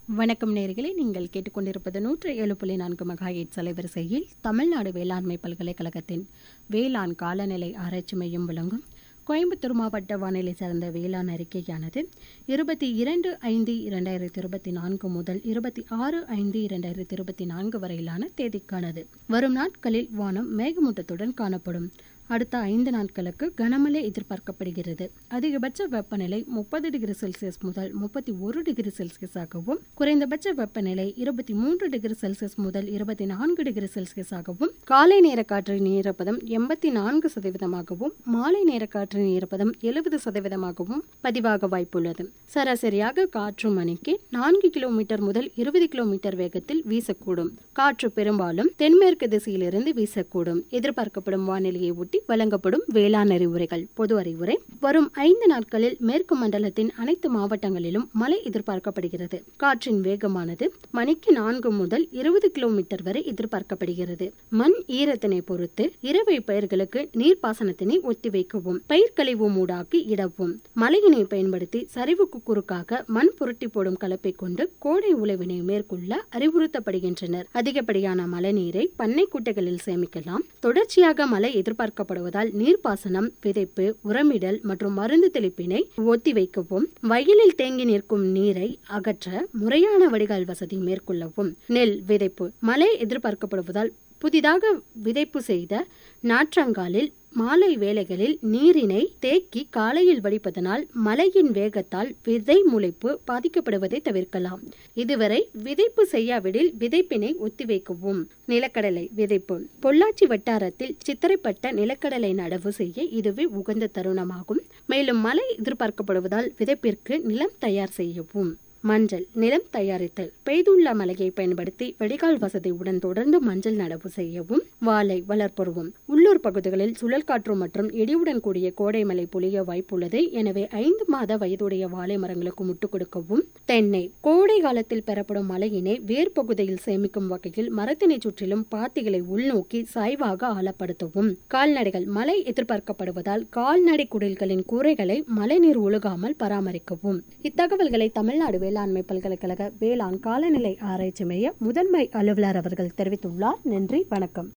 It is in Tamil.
வணக்கம் நேர்களே நீங்கள் கேட்டுக்கொண்டிருப்பது நூற்று ஏழு புள்ளி நான்கு மெகாஹெட் அலைவரிசையில் தமிழ்நாடு வேளாண்மை பல்கலைக்கழகத்தின் வேளாண் காலநிலை ஆராய்ச்சி மையம் வழங்கும் கோயம்புத்தூர் மாவட்ட வானிலை சார்ந்த வேளாண் அறிக்கையானது இருபத்தி இரண்டு ஐந்து இரண்டாயிரத்தி இருபத்தி நான்கு முதல் இருபத்தி ஆறு ஐந்து இரண்டாயிரத்தி இருபத்தி நான்கு வரையிலான தேதிக்கானது வரும் நாட்களில் வானம் மேகமூட்டத்துடன் காணப்படும் அடுத்த ஐந்து நாட்களுக்கு கனமழை எதிர்பார்க்கப்படுகிறது அதிகபட்ச வெப்பநிலை முப்பது டிகிரி செல்சியஸ் முதல் முப்பத்தி ஒரு டிகிரி செல்சியஸாகவும் குறைந்தபட்ச வெப்பநிலை இருபத்தி மூன்று டிகிரி செல்சியஸ் முதல் இருபத்தி நான்கு டிகிரி செல்சியஸாகவும் காலை நேர காற்றின் ஈரப்பதம் எண்பத்தி நான்கு சதவீதமாகவும் மாலை நேர காற்றின் ஈரப்பதம் எழுபது சதவீதமாகவும் பதிவாக வாய்ப்புள்ளது சராசரியாக காற்று மணிக்கு நான்கு கிலோமீட்டர் முதல் இருபது கிலோமீட்டர் வேகத்தில் வீசக்கூடும் காற்று பெரும்பாலும் தென்மேற்கு திசையிலிருந்து வீசக்கூடும் எதிர்பார்க்கப்படும் வானிலையை ஒட்டி வழங்கப்படும் வேளாண் அறிவுரைகள் பொது அறிவுரை வரும் ஐந்து நாட்களில் மேற்கு மண்டலத்தின் அனைத்து மாவட்டங்களிலும் மழை எதிர்பார்க்கப்படுகிறது காற்றின் வேகமானது மணிக்கு நான்கு முதல் இருபது கிலோமீட்டர் வரை எதிர்பார்க்கப்படுகிறது மண் ஈரத்தினை பொறுத்து இரவை பயிர்களுக்கு நீர்ப்பாசனத்தினை ஒத்திவைக்கவும் பயிர் கழிவு மூடாக்கி இடவும் மழையினை பயன்படுத்தி சரிவுக்கு குறுக்காக மண் புரட்டி போடும் கலப்பை கொண்டு கோடை உழவினை மேற்கொள்ள அறிவுறுத்தப்படுகின்றனர் அதிகப்படியான மழைநீரை பண்ணை குட்டைகளில் சேமிக்கலாம் தொடர்ச்சியாக மழை எதிர்பார்க்கப்படுவதால் நீர்ப்பாசனம் விதைப்பு உரமிடல் மற்றும் மருந்து தெளிப்பினை ஒத்திவைக்கவும் வயலில் தேங்கி நிற்கும் நீரை அகற்ற முறையான வடிகால் வசதி மேற்கொள்ளவும் நெல் விதைப்பு மழை எதிர்பார்க்கப்படுவதால் புதிதாக விதைப்பு செய்த நாற்றங்காலில் மாலை வேளைகளில் நீரினை தேக்கி காலையில் வடிப்பதனால் மழையின் வேகத்தால் விதை முளைப்பு பாதிக்கப்படுவதை தவிர்க்கலாம் இதுவரை விதைப்பு செய்யாவிடில் விதைப்பினை ஒத்திவைக்கவும் நிலக்கடலை விதைப்பு பொள்ளாச்சி வட்டாரத்தில் சித்திரைப்பட்ட நிலக்கடலை நடவு செய்ய இதுவே உகந்த தருணமாகும் மேலும் மழை எதிர்பார்க்கப்படுவதால் விதைப்பிற்கு நிலம் தயார் செய்யவும் மஞ்சள் நிலம் தயாரித்தல் பெய்துள்ள மழையை பயன்படுத்தி வடிகால் வசதியுடன் தொடர்ந்து மஞ்சள் நடவு செய்யவும் வாழை வளர்ப்பருவம் உள்ளூர் பகுதிகளில் சுழல் காற்று மற்றும் இடியுடன் கூடிய கோடை மழை பொழிய வாய்ப்புள்ளது எனவே ஐந்து மாத வயதுடைய வாழை மரங்களுக்கு முட்டுக் கொடுக்கவும் தென்னை கோடை காலத்தில் பெறப்படும் மழையினை வேர் பகுதியில் சேமிக்கும் வகையில் மரத்தினை சுற்றிலும் பாத்திகளை உள்நோக்கி சாய்வாக ஆழப்படுத்தவும் கால்நடைகள் மழை எதிர்பார்க்கப்படுவதால் கால்நடை குடில்களின் கூரைகளை மழைநீர் ஒழுகாமல் பராமரிக்கவும் இத்தகவல்களை தமிழ்நாடு வேளாண்மை பல்கலைக்கழக வேளாண் காலநிலை ஆராய்ச்சி மைய முதன்மை அலுவலர் அவர்கள் தெரிவித்துள்ளார் நன்றி வணக்கம்